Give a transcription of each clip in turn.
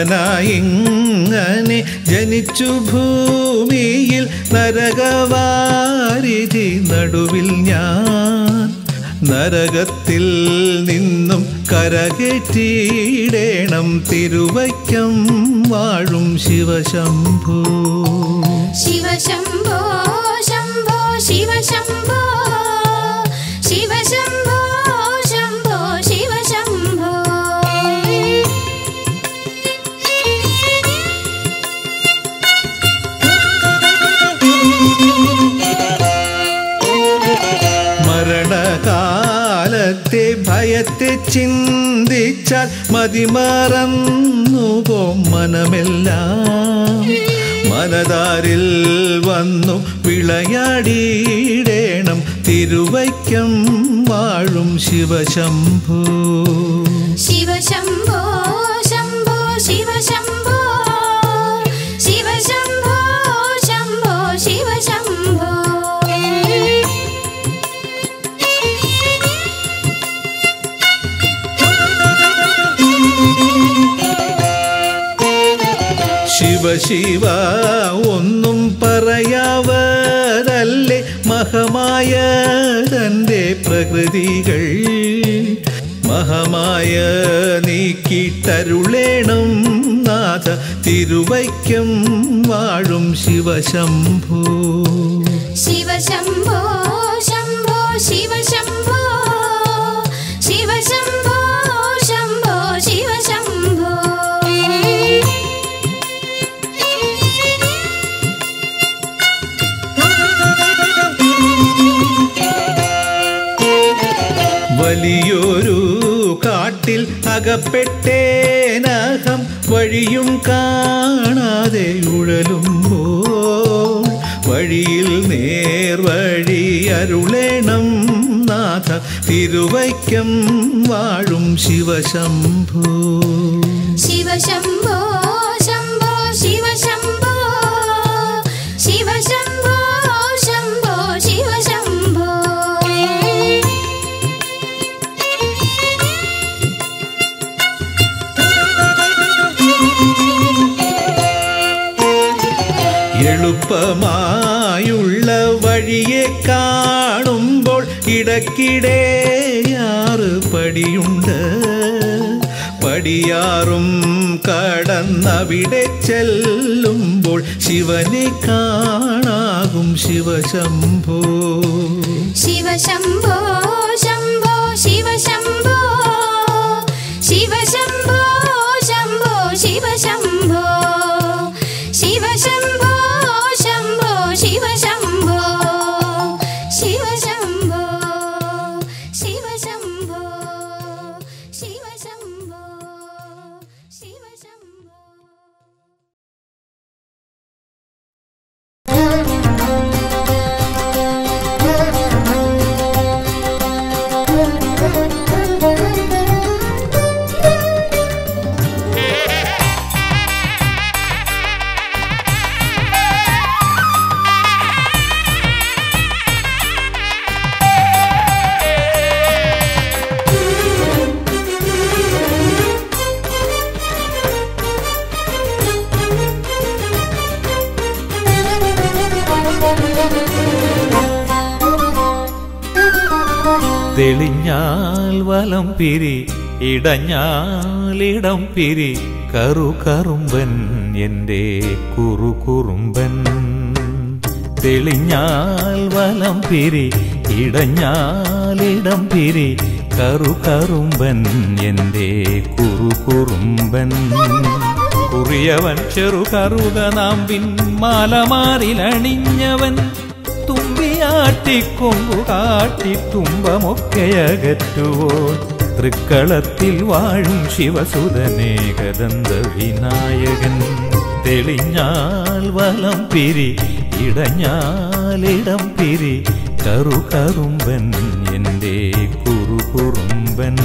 നരനായിങ്ങനെ ജനിച്ചു ഭൂമിയിൽ നരകവാരിധി നടുവിൽ ഞാൻ നരകത്തിൽ നിന്നും കരകേറ്റിയിടേണം തിരുവയ്ക്കം വാഴും ശിവശംഭൂ ശിവശംഭോ ശംഭോ ശിവശംഭോ ശിവശംഭോ ശംഭോ ശിവശംഭോ മരണകാലത്തെ ഭയത്തെ ചിന്തിച്ചാൽ മതിമറന്നു പോം മനമെല്ലാം മനതാരിൽ വന്നു വിളയാടിയിടേണം തിരുവയ്ക്കം വാഴും ശിവശംഭൂ ശിവശംഭോ ശംഭോ ശിവശംഭോ ശിവശംഭോ ശംഭോ ശിവശംഭോ ശിവ ശിവ ഒന്നും പറയാവതല്ലേ മഹമായ തൻ്റെ പ്രകൃതികൾ മഹമായ നീക്കിട്ടരുളേണം നാഥ തിരുവയ്ക്കം വാഴും ശിവശംഭൂ ശിവശംഭോ ശംഭോ ശിവശംഭോ ശിവശംഭോ ശംഭോ ശിവശംഭോ വലിയൊരു കാട്ടിൽ അകപ്പെട്ടേനകം വഴിയും കാണാതെ ഉഴലുമ്പോൾ വഴിയിൽ നേർവഴി അരുളേണം നാഥ തിരുവയ്ക്കം വാഴും ശിവശംഭൂ ശിവശംഭോ ശംഭോ ശിവശംഭോ ശിവശംഭോ ശംഭോ ശിവശംഭോ എളുപ്പമായുള്ള വഴിയെ കാണുമ്പോൾ ഇടയ്ക്കിടെ ആറ് പടിയുണ്ട് പടിയാറും കടന്നവിടെ ചെല്ലുമ്പോൾ ശിവനെ കാണാകും ശിവശംഭോ ശിവശംഭോ ശംഭോ ശിവശംഭോ ശിവശംഭോ ശംഭോ ശിവശംഭോ ശിവശംഭോ ശംഭോ ശിവശംഭോ ശിവശംഭോ ശിവശംഭോ ശിവശംഭോ ശിവശംഭോ തെളിഞ്ഞാൽ വലം പിരി ഇടഞ്ഞാലിടം പിരി കറു കറുമ്പൻ എൻ്റെ കുറു കുറുമ്പൻ തെളിഞ്ഞാൽ വലം പിരി ഇടഞ്ഞാലിടം പിരി കറു കറുമ്പൻ എൻ്റെ കുറു കുറുമ്പൻ കുറിയവൻ ചെറു കറുക നാമ്പിൻ മാലമാറിലണിഞ്ഞവൻ തുമ്പിയാട്ടിക്കൊമ്പു കാട്ടി തുമ്പമൊക്കെയകറ്റുവോ തൃക്കളത്തിൽ വാഴും ശിവസുതനേകദന്ത വിനായകൻ തെളിഞ്ഞാൽ വലം പിരി ഇടഞ്ഞാലിടം പിരി കറു കറുമ്പൻ എൻ്റെ കുറു കുറുമ്പൻ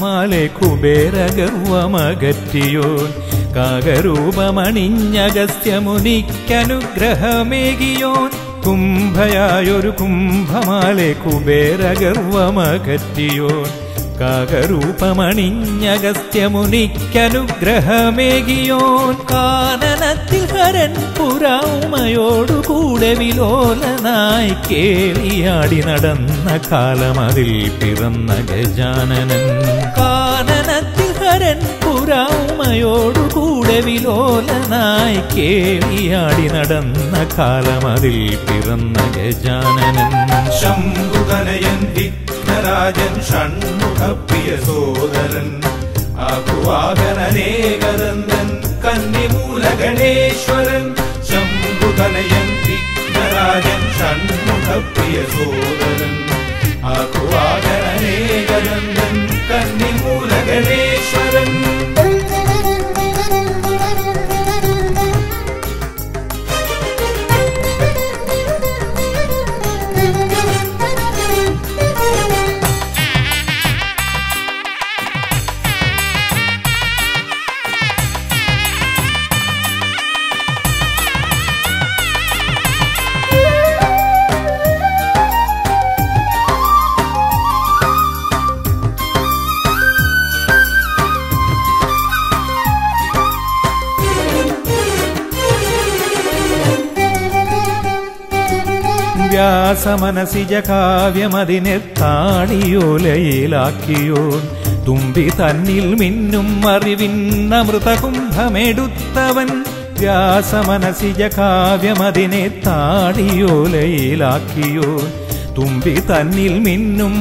കുംഭമാലെ കുബേര ഗർവമകറ്റിയോൻ കാകരൂപമണിഞ്ഞഗസ്ത്യമുനിക്കനുഗ്രഹമേകിയോൻ കുംഭയായൊരു കുംഭമാലെ കുബേര ഗർവമകറ്റിയോൻ കാകരൂപമണിഞ്ഞഗസ്ത്യമുനിക്കനുഗ്രഹമേകിയോൻ കാനനത്തിൽ ഹരൻ പുരാമയോടുകൂടെ വിലോലനായി കേളിയാടി നടന്ന കാലമതിൽ പിറന്ന ഗജാനനൻ കാനനത്തിൽ ഹരൻ പുരാമയോടുകൂടെ വിലോലനായി കേളിയാടി നടന്ന കാലമതിൽ പിറന്ന ഗജാനനൻ ശംഭുതനയൻ വിഘ്നരാജൻ ഷൺമുഖപ്രിയ സോദരൻ ആകുവാകനേകദന്തൻ കന്നിമൂല ഗണേശ്വരൻ ശംഭുതനയൻ വിഘ്നരാജൻ ഷൺമുഖപ്രിയ സോദരൻ ആകുവാകനേകദന്തൻ കന്നിമൂല ഗണേശ്വരൻ വ്യാസമനസിജ കാവ്യമതിനെ താടിയോലയിലാക്കിയോൻ തുമ്പി തന്നിൽ മിന്നും അറിവിന്നമൃതകുംഭമെടുത്തവൻ വ്യാസമനസിജ കാവ്യമതിനെ താടിയോലയിലാക്കിയോൻ തുമ്പി തന്നിൽ മിന്നും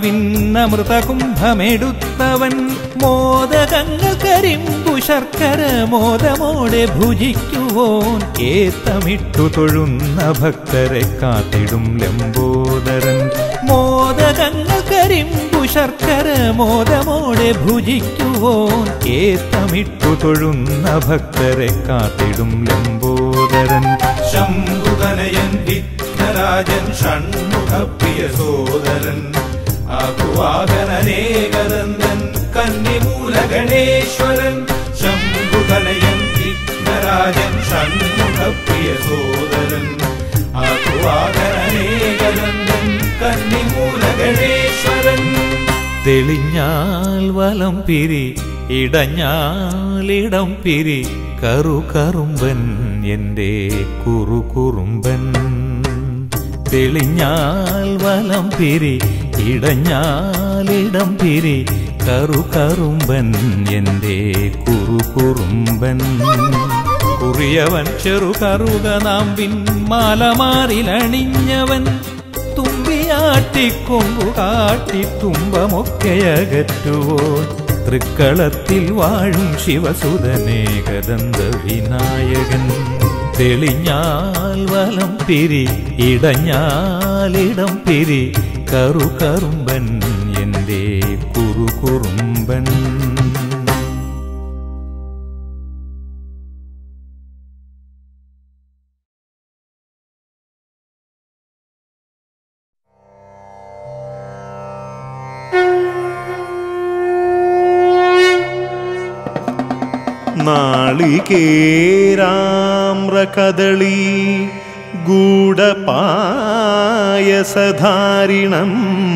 അറിവിന്നമൃതകുംഭമെടുത്തവൻ മോദകങ്ങൾ കരിമ്പു ശർക്കര മോദമോടെ ഭുജിക്കുവോൻ ഏത്തമിട്ടു തൊഴുന്ന ഭക്തരെ കാത്തിടും ലംബോദരൻ മോദകങ്ങൾ കരിമ്പു ശർക്കര മോദമോടെ ഭുജിക്കുവോൻ ഏത്തമിട്ടു തൊഴുന്ന ഭക്തരെ കാത്തിടും ലംബോദരൻ ശംഭുതനയൻ വിഘ്നരാജൻ ഷൺമുഖപ്രിയ സോദരൻ ആകുവാകനേകദന്തൻ കന്നിമൂല ഗണേശ്വരൻ ശംഭുതനയൻ വിഘ്നരാജൻ ഷൺമുഖപ്രിയ സോദരൻ ആകുവാകനേകദന്തൻ കന്നിമൂല ഗണേശ്വരൻ തെളിഞ്ഞാൽ വലം പിരി ഇടഞ്ഞാലിടം പിരി കറു കറുമ്പൻ എൻ്റെ കുറു കുറുമ്പൻ തെളിഞ്ഞാൽ വലം പിരി ഇടഞ്ഞാലിടം പിരി കറു കറുമ്പൻ എൻ്റെ കുറു കുറുമ്പൻ കുറിയവൻ ചെറു കറുക നാമ്പിൻ മാലമാറിലണിഞ്ഞവൻ തുമ്പിയാട്ടിക്കൊമ്പു കാട്ടി തുമ്പമൊക്കെയകറ്റുവോൻ തൃക്കളത്തിൽ വാഴും ശിവസുതനേകദന്ത വിനായകൻ തെളിഞ്ഞാൽ വലം പിരി ഇടഞ്ഞാലിടം പിരി കറു കറുമ്പൻ എൻ്റെ കുറു കുറുമ്പൻ നാളികേരാമ്രകദളീ ഗൂഢപായസധാരിണം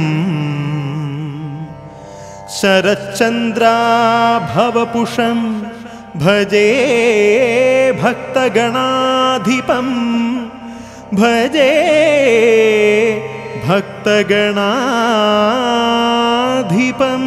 ശരച്ചന്ദ്രാഭവപുഷം ഭജേ ഭക്തഗണാധിപം ഭജേ ഭക്തഗണാധിപം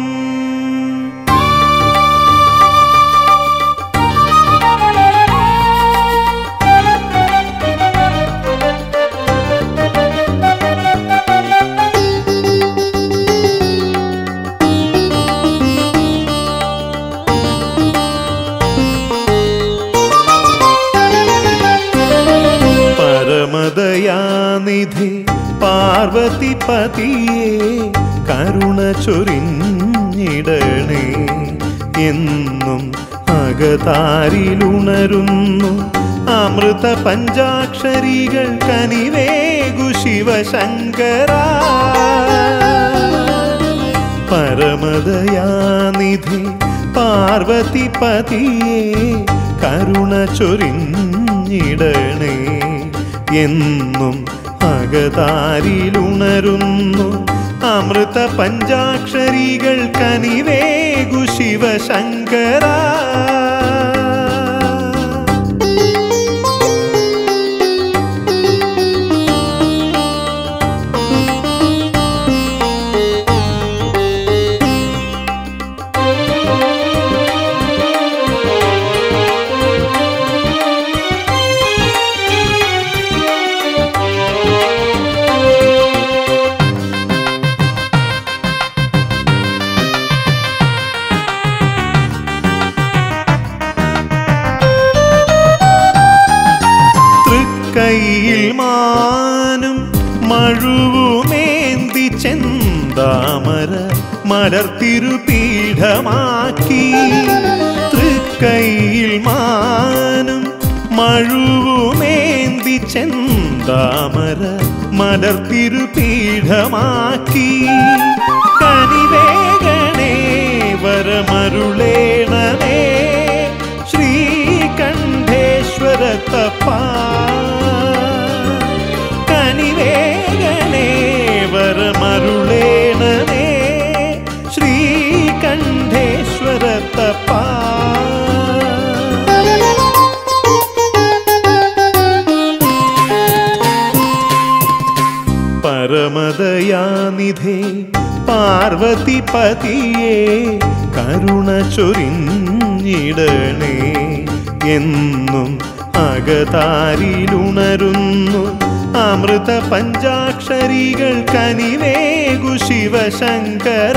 പരമദയാനിധി പാർവതിപതിയെ കരുണ ചൊരിഞ്ഞിടണേ എന്നും അകതാരിലുണരുന്നു അമൃത പഞ്ചാക്ഷരികൾ കനിവേഗു ശിവശങ്കര പരമദയാനിധി പാർവതിപതിയെ കരുണ ചൊരിഞ്ഞിടണേ എന്നും അകതാരിലുണരുന്നു അമൃത പഞ്ചാക്ഷരികൾ കനിവേഗു ശിവശങ്കര തൃക്കൈയിൽ മാനും മഴുവുമേന്തി ചെന്താമര മലർത്തിരുപീഠമാക്കി തൃക്കൈയിൽ മാനും മഴുവുമേന്തി ചെന്താമര മലർത്തിരുപീഠമാക്കി കനിവേഗണേ വരമരുളേണമേ ശ്രീകണ്ഠേശ്വരത്തപ്പ കനിവേഗണേ വരമരുളേണമേ ശ്രീകണ്ഠേശ്വരത്തപ്പ പരമദയാനിധേ പാർവതിപതിയെ കരുണ ചൊരിഞ്ഞിടണേ എന്നും അകതാരിലുണരുന്നു അമൃത പഞ്ചാക്ഷരികൾ കനിവേഗു ശിവശങ്കര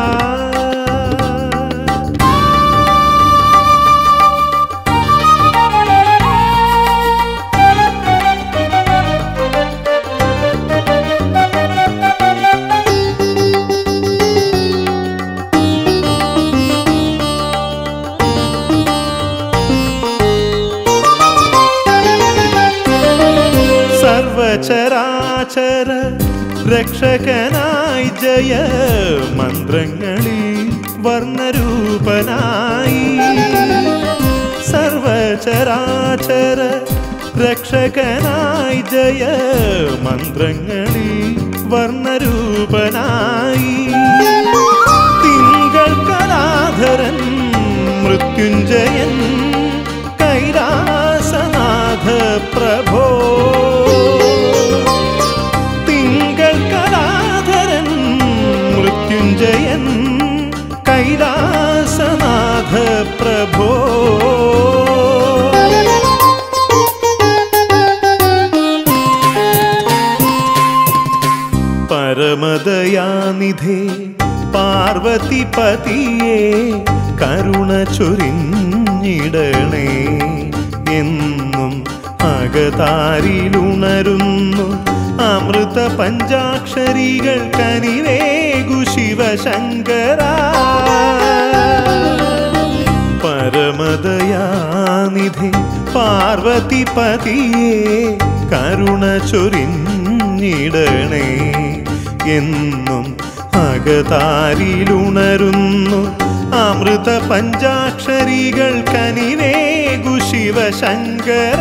സർവചരാചര രക്ഷകനായി ജയ മന്ത്രങ്ങളിൽ വർണ്ണരൂപനായി സർവചരാചര രക്ഷകനായി ജയ മന്ത്രങ്ങളിൽ വർണ്ണരൂപനായി തിങ്കൾ കലാധരൻ മൃത്യുഞ്ജയൻ കൈലാസനാഥ പ്രഭോ തിങ്കൾ കലാധരൻ മൃത്യുഞ്ജയൻ കൈലാസനാഥ പ്രഭോ പരമദയാനിധേ പാർവതിപതിയെ കരുണ ചൊരിഞ്ഞിടണേ എന്നും അകതാരിലുണരുന്നു അമൃത പഞ്ചാക്ഷരികൾ കനിവേഗു ശിവശങ്കര പരമദയാനിധി പാർവതിപതിയെ കരുണ ചൊരിഞ്ഞിടണേ എന്നും അകതാരിലുണരുന്നു അമൃത പഞ്ചാക്ഷരികൾ കനിവേഗു ശിവശങ്കര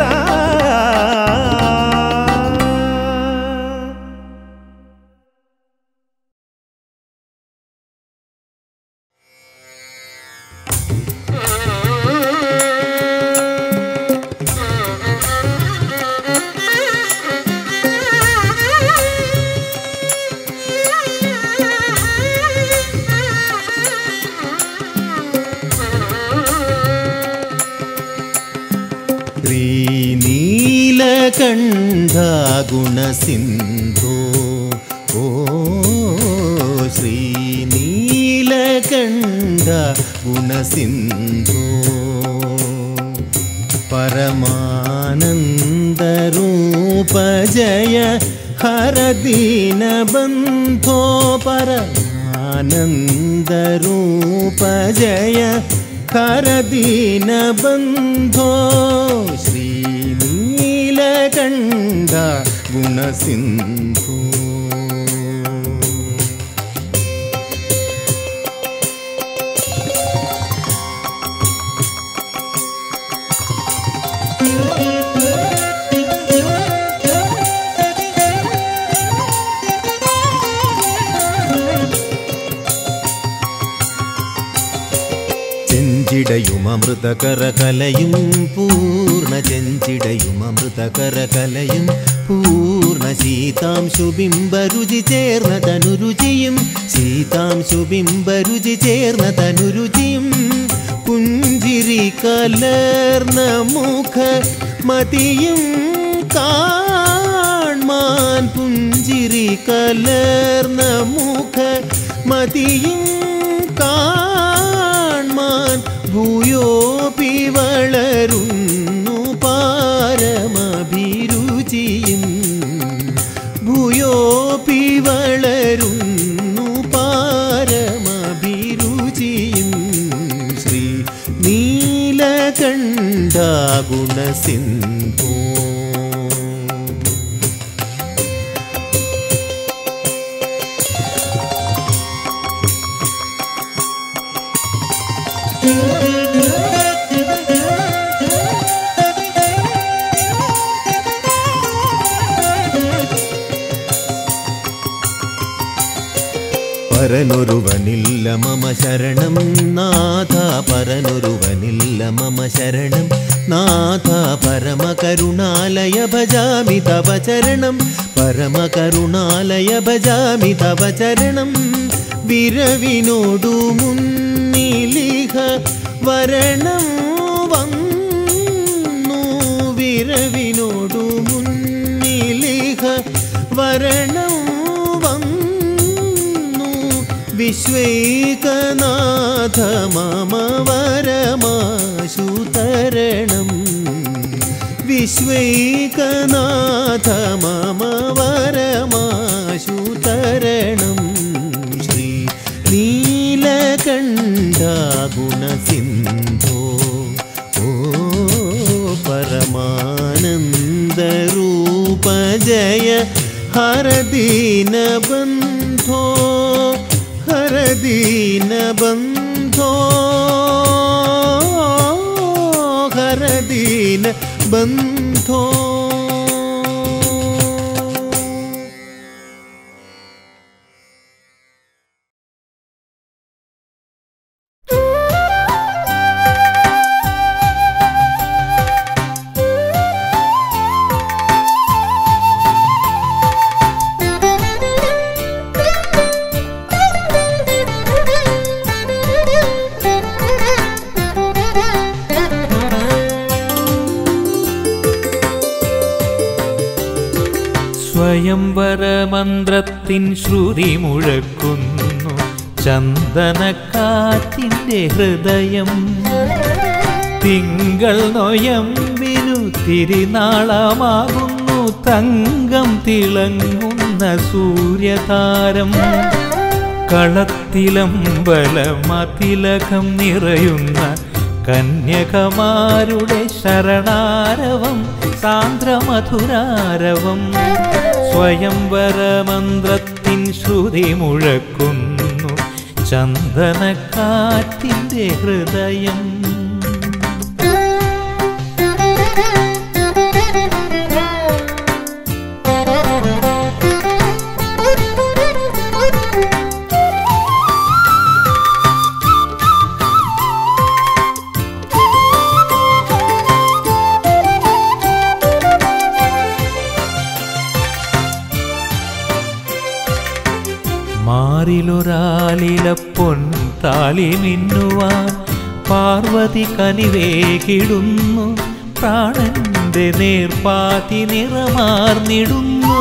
ശ്രീനീലകണ്ഠാഗുണസിന്ധോ ഓ ശ്രീനീലകണ്ഠ ഗുണസിന്ധോ പരമാനന്ദരൂപജയ ഹരദീനബന്ധോ പരമാനന്ദരൂപജയ ഹരദീനബന്ധോ ശ്രീനീലകണ്ഠ ഗുണസിന്ധോ ചെഞ്ചിടയും അമൃതകര കലയും പൂർണ്ണ ചെഞ്ചിടയും അമൃതകര കലയും പൂർണ്ണ ശീതാംശുബിംബരുചി ചേർന്ന തനുരുചിയും ശീതാംശുബിംബരുചി ചേർന്ന തനുരുചിയും പുഞ്ചിരി കലർന്ന മുഖ മതിയും കാൺമാൻ പുഞ്ചിരി കലർന്ന മുഖ മതിയും കാൺമാൻ ഭൂയോപി വളരുന്നു പാരമഭിരുചിയും ഭൂയോപി വളരുന്നു പാരമഭിരുചിയും ശ്രീ നീലകണ്ഠാഗുണസിന്ധു പരനൊരുവനില്ല മമ ശരണം നാഥ പരനൊരുവനില്ല മമ ശരണം നാഥ പരമകരുണാലയ ഭജാമി തവ ചരണം പരമകരുണാലയ ഭജാമി തവ ചരണം വിരവിനോടു മുന്നിലിഹ വരണം വന്നു വിരവിനോടു മുന്നിലിഹ വരണം വന്നു വിശ്വൈകനാഥ മമ വരമാശു തരണം വിശ്വൈകനാഥ മമ വരമാശു തരണം ശ്രീ നീലകണ്ഠാഗുണസിന്ധോ ഓ പരമാനന്ദരൂപ ജയ ഹരദീനബന്ധോ ഹരദീനബന്ധോ ഹരദീന ബന്ധോ സ്വയംവരമന്ത്രത്തിൻ ശ്രുതി മുഴക്കുന്നു ചന്ദനക്കാറ്റിൻ്റെ ഹൃദയം തിങ്കൾ നൊയമ്പിനു തിരിനാളമാകുന്നു തങ്കം തിളങ്ങുന്ന സൂര്യതാരം കളത്തിലമ്പലമതിലകം നിറയുന്ന കന്യകമാരുടെ ശരണാരവം സാന്ദ്രമധുരാരവം സ്വയംവരമന്ത്രത്തിൻ ശ്രുതി മുഴക്കുന്നു ചന്ദനക്കാറ്റിൻ്റെ ഹൃദയം മാറിലൊരാലില പൊൻ താലി മിന്നുവാൻ പാർവതി കനിവേകിടുന്നു പ്രാണന്റെ നേർപ്പാതി നിറമാർന്നിടുന്നു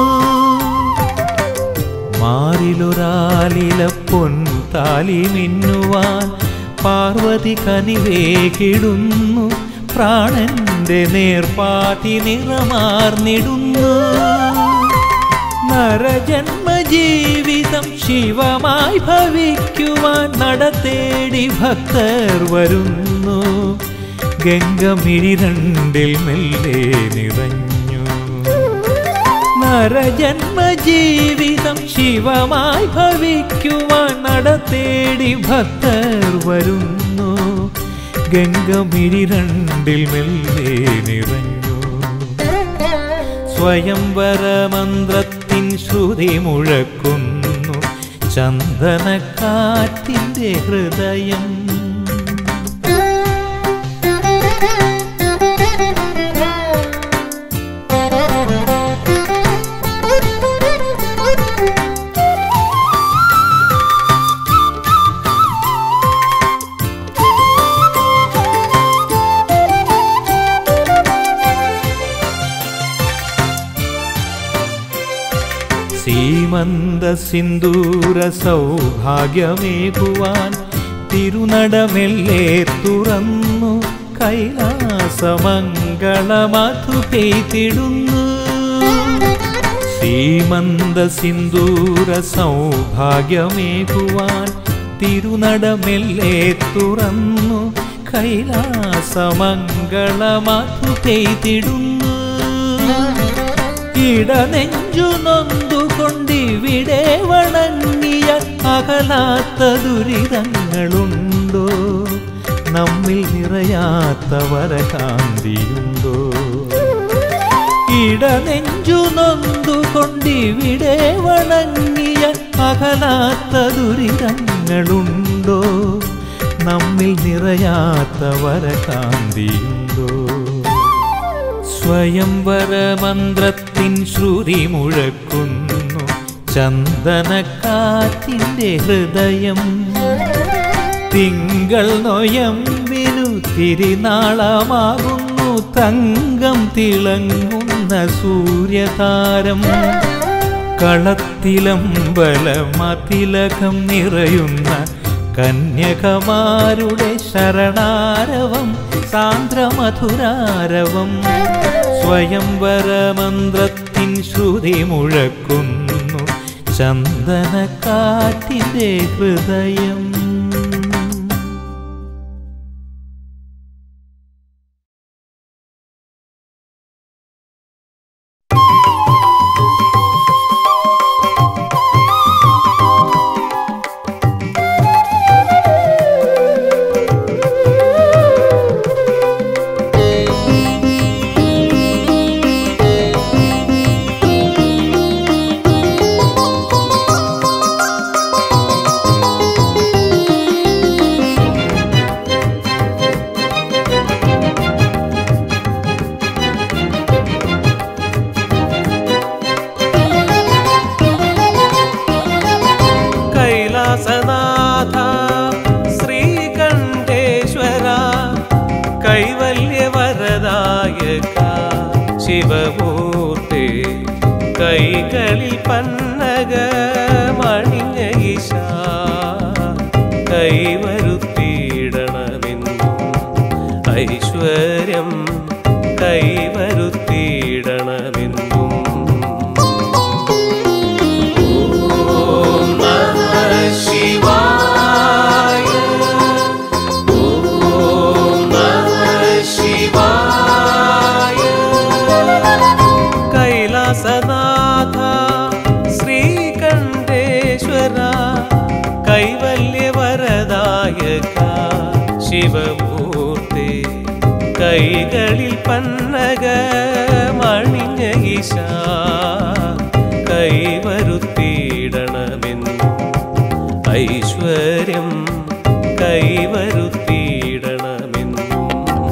മാറിലൊരാലില പൊൻ താലി മിന്നുവാൻ പാർവതി കനിവേകിടുന്നു പ്രാണന്റെ നേർപ്പാതി നിറമാർന്നിടുന്നു നരജന്മ ജീവിതം ശിവമായി ഭവിക്കുവാൻ നടത്തേടി ഭക്തർ വരുന്നു ഗംഗമിഴി രണ്ടിൽ മെല്ലെ നിറഞ്ഞു നരജന്മ ജീവിതം ശിവമായി ഭവിക്കുവാൻ നടത്തേടി ഭക്തർ വരുന്നു ഗംഗമിഴി രണ്ടിൽ മെല്ലെ നിറഞ്ഞു സ്വയംവരമന്ത്രത്തിൻ ശ്രുതി മുഴക്കുന്നു ചന്ദനക്കാറ്റിൻ്റെ ഹൃദയം സീമന്ത സിന്ദൂര സൗഭാഗ്യമേകുവാൻ തിരുനടമെല്ലേ തുറന്നു കൈലാസമംഗളമധു പെയ്തിടുന്നു സീമന്ത സിന്ദൂര സൗഭാഗ്യമേകുവാൻ തിരുനടമെല്ലേ തുറന്നു കൈലാസമംഗളമധു പെയ്തിടുന്നു ഇടനെഞ്ചു നൊന്തുകൊണ്ടിവിടെ വണങ്ങിയ അകലാത്ത ദുരിതങ്ങളുണ്ടോ നമ്മിൽ നിറയാത്ത വരകാന്തിയുണ്ടോ ഇടനെഞ്ചു നൊന്തുകൊണ്ടിവിടെ വണങ്ങിയ അകലാത്ത ദുരിതങ്ങളുണ്ടോ നമ്മിൽ നിറയാത്ത വരകാന്തിയുണ്ടോ സ്വയംവരമന്ത്രത്തിൻ ശ്രുതി മുഴക്കുന്നു ചന്ദനക്കാറ്റിൻ്റെ ഹൃദയം തിങ്കൾ നൊയമ്പിനു തിരിനാളമാകുന്നു തങ്കം തിളങ്ങുന്ന സൂര്യതാരം കളത്തിലമ്പലമതിലകം നിറയുന്ന കന്യകമാരുടെ ശരണാരവം സാന്ദ്രമധുരാരവം സ്വയംവരമന്ത്രത്തിൻ ശ്രുതി മുഴക്കുന്നു ചന്ദനക്കാറ്റിൻ്റെ ഹൃദയം കൈലാസനാഥ ശ്രീകണ്ഠേശ്വര കൈവല്യവരദായക ശിവമൂർത്തി കൈകളിൽ പന്നക മണിഞ്ഞ ഈശ കൈവരുത്തിയിടണമെന്നും ഐശ്വര്യം കൈവരുത്തിയിടണമെന്നും ശിവായ ഓം നമഃ ശിവായ കൈലാസനാഥ ശ്രീകണ്ഠേശ്വര കൈവല്യവരദായക ശിവമൂർത്തി കൈകളിൽ പന്നക മണിഞ്ഞ ഈശ കൈവരുത്തിയിടണമെന്നും ഐശ്വര്യം കൈവരുത്തിയിടണമെന്നും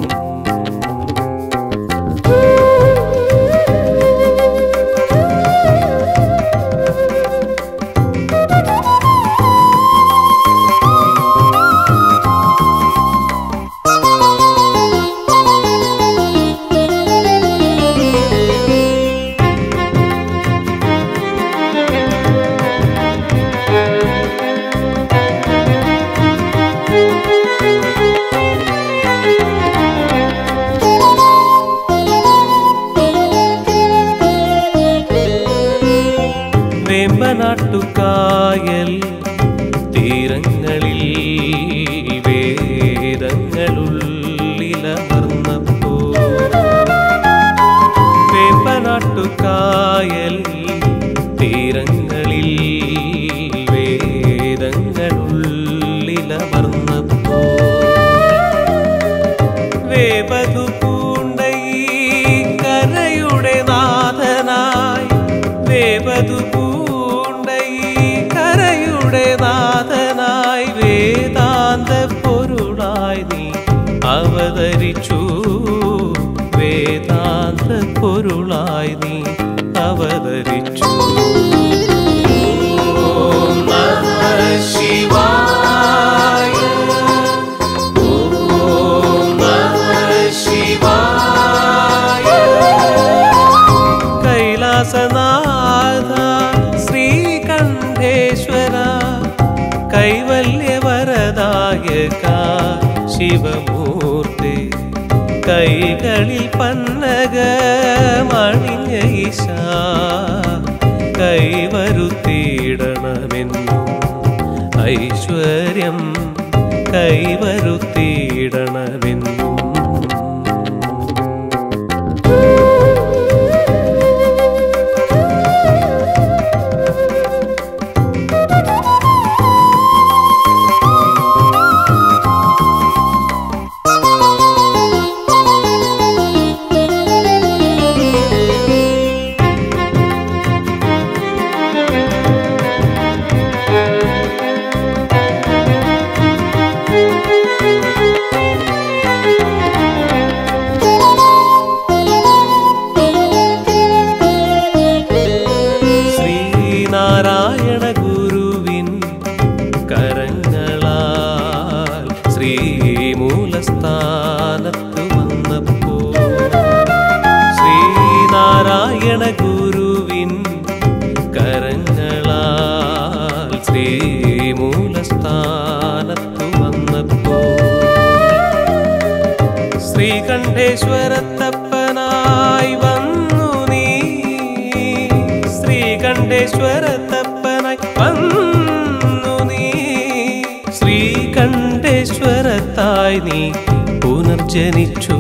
വേമ്പനാട്ടുകായൽ തീരങ്ങളിൽ വേദങ്ങളുള്ളിലമർന്നപ്പോ വേമ്പനാട്ടുകായൽ തീരങ്ങളിൽ വേദങ്ങളുള്ളിലമർന്നപ്പോ വേപതു പൂണ്ട ഈ കരയുടെ നാഥനായി വേപതു പൂണ്ട ഈ കരയുടെ നാഥനായി വേദാന്ത പൊരുളായി നീ അവതരിച്ചു വേദാന്ത പൊരുളായി നീ അവതരിച്ചു ഓം നമഃ ശിവായ ഓം നമഃ ശിവായ കൈലാസനാഥ ശ്രീകണ്ഠേശ്വര കൈവല്യവരദായക ശിവമൂർത്തി കൈകളിൽ പന്നക മണിഞ്ഞ ഈശ കൈവരുത്തിയിടണമെന്നും ഐശ്വര്യം കൈവരുത്തിയിടണമെന്നും ശ്രീനാരായണ ഗുരുവിൻ കരങ്ങളാൽ ശ്രീമൂലസ്ഥാനത്ത് വന്നപ്പോ ശ്രീനാരായണ ഗുരുവിൻ കരങ്ങളാൽ ശ്രീമൂലസ്ഥാനത്ത് വന്നപ്പോ ശ്രീകണ്ഠേശ്വരത്തപ്പനായി വന്നു നീ ശ്രീകണ്ഠേശ്വരത്തപ്പനായി വന്നു നീ ശ്രീകണ്ഠേശ്വരത്തായി നീ പുനർജനിച്ചു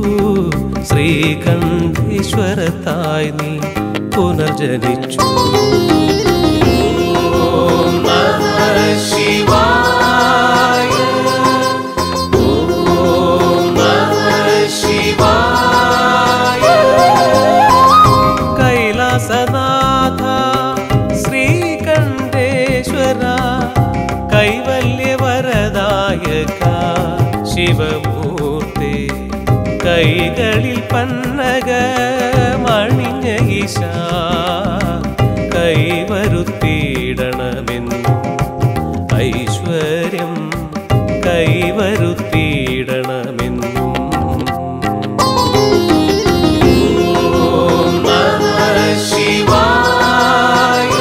ശ്രീകണ്ഠേശ്വരത്തായി നീ പുനർജനിച്ചു ഓം നമഃ ശിവായ ഓം നമഃ ശിവായ കൈലാസനാഥ ശ്രീകണ്ഠേശ്വര കൈവല്യവരദായക ശിവമൂർത്തി കൈകളിൽ പന്നക മണിഞ്ഞ ഈശ കൈവരുത്തിയിടണമെന്നും ഐശ്വര്യം കൈവരുത്തിയിടണമെന്നും ഓം നമഃ ശിവായ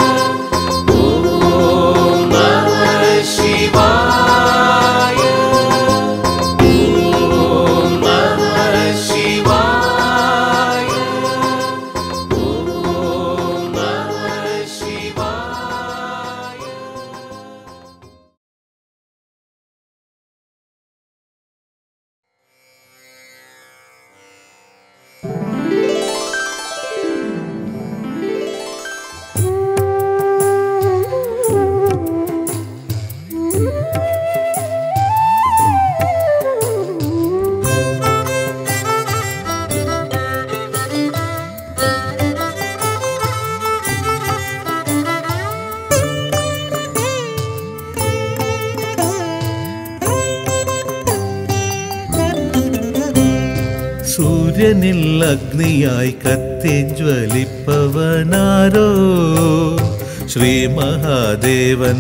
ഓം നമഃ ശിവായ ഓം നമഃ ശിവായ ഓം നമഃ ശിവായ സൂര്യനിൽ അഗ്നിയായി കത്തിജ്വലിപ്പവനാരോ ശ്രീ മഹാദേവൻ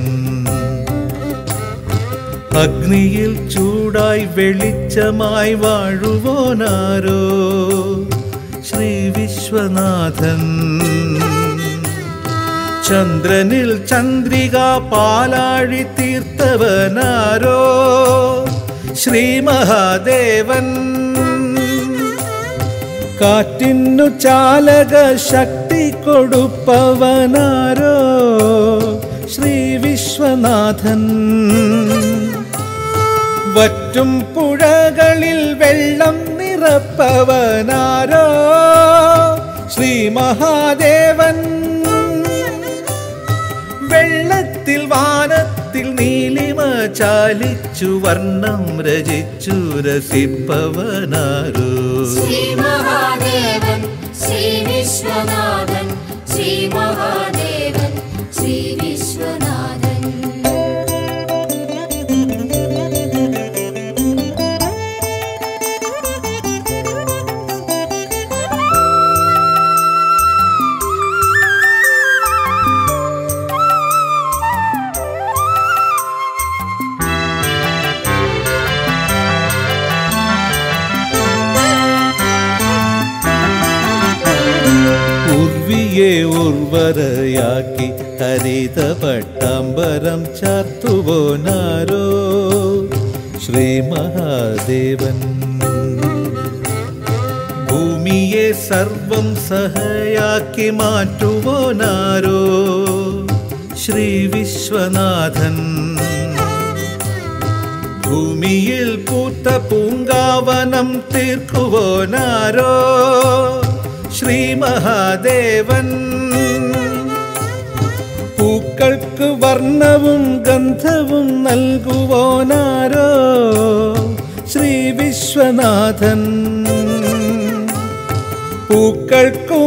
അഗ്നിയിൽ ചൂടായി വെളിച്ചമായി വാഴുവോനാരോ ശ്രീ വിശ്വനാഥൻ ചന്ദ്രനിൽ ചന്ദ്രിക പാലാഴി തീർത്തവനാരോ ശ്രീ മഹാദേവൻ കാറ്റിനു ചാലക ശക്തി കൊടുപ്പവനാരോ ശ്രീ വിശ്വനാഥൻ വറ്റും പുഴകളിൽ വെള്ളം നിറപ്പവനാരോ ശ്രീ മഹാദേവൻ വെള്ളത്തിൽ വാനത്തിൽ നീലിമ ചാലിച്ചു വർണ്ണം രചിച്ചു രസിപ്പവനാരോ ശ്രീ മഹാദേവൻ ശ്രീ വിശ്വനാഥൻ ശ്രീ മഹാദേവൻ ശ്രീ വിശ്വനാഥൻ ഭൂമിയെ ഉർവരയാക്കി ഹരിത പട്ടാമ്പരം ചാർത്തുപോനാരോ ശ്രീ മഹാദേവൻ ഭൂമിയെ സർവം സഹയാക്കി മാറ്റുവോനാരോ ശ്രീ വിശ്വനാഥൻ ഭൂമിയിൽ പൂത്ത പൂങ്കാവനം തീർക്കുവോനാരോ ശ്രീ മഹാദേവൻ പൂക്കൾക്ക് വർണ്ണവും ഗന്ധവും നൽകുവോനാരോ ശ്രീ വിശ്വനാഥൻ പൂക്കൾക്കു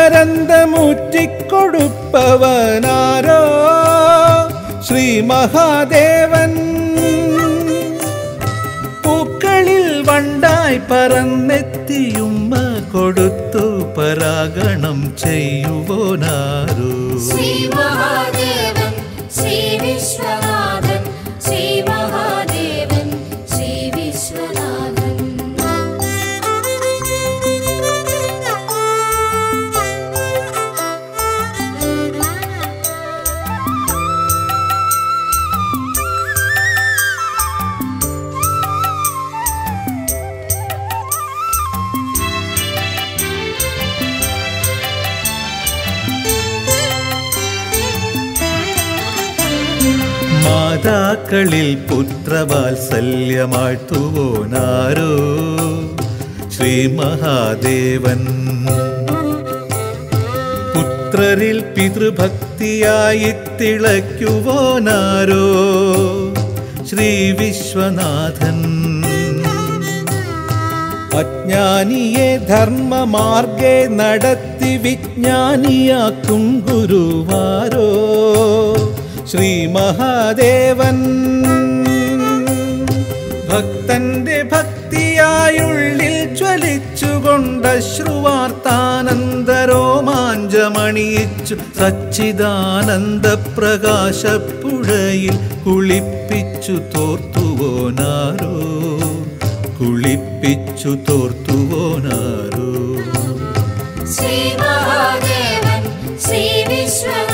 മകരന്തമൂറ്റിക്കൊടുപ്പവനാരോ ശ്രീ മഹാദേവൻ പൂക്കളിൽ വണ്ടായി പറന്നെത്തിയുമ്മ കൊടുത്തു പരാഗണം ചെയ്യുവോനാരോ ശ്രീ മഹാദേവൻ ശ്രീ വിശ്വനാഥൻ ശ്രീ മഹാദേവൻ ശ്രീ വിശ്വനാഥൻ മാതാക്കളിൽ പുത്രവാത്സല്യമാഴ്ത്തുവോനാരോ ശ്രീ മഹാദേവൻ പുത്രരിൽ പിതൃഭക്തിയായി തിളയ്ക്കുവോനാരോ ശ്രീ വിശ്വനാഥൻ അജ്ഞാനിയെ ധർമ്മമാർഗെ നടത്തി വിജ്ഞാനിയാക്കും ഗുരുവാരോ ശ്രീ മഹാദേവൻ ഭക്തന്റെ ഭക്തിയായുള്ളിൽ ജ്വലിച്ചുകൊണ്ട് ശ്രുവാർത്താനന്ദരോമാഞ്ചമണിയിച്ചു സച്ചിദാനന്ദ പ്രകാശപ്പുഴയിൽ കുളിപ്പിച്ചു തോർത്തുവോനാരോ കുളിപ്പിച്ചു തോർത്തുവോനാരോ ശ്രീ മഹാദേവൻ ശ്രീ വിശ്വനാഥൻ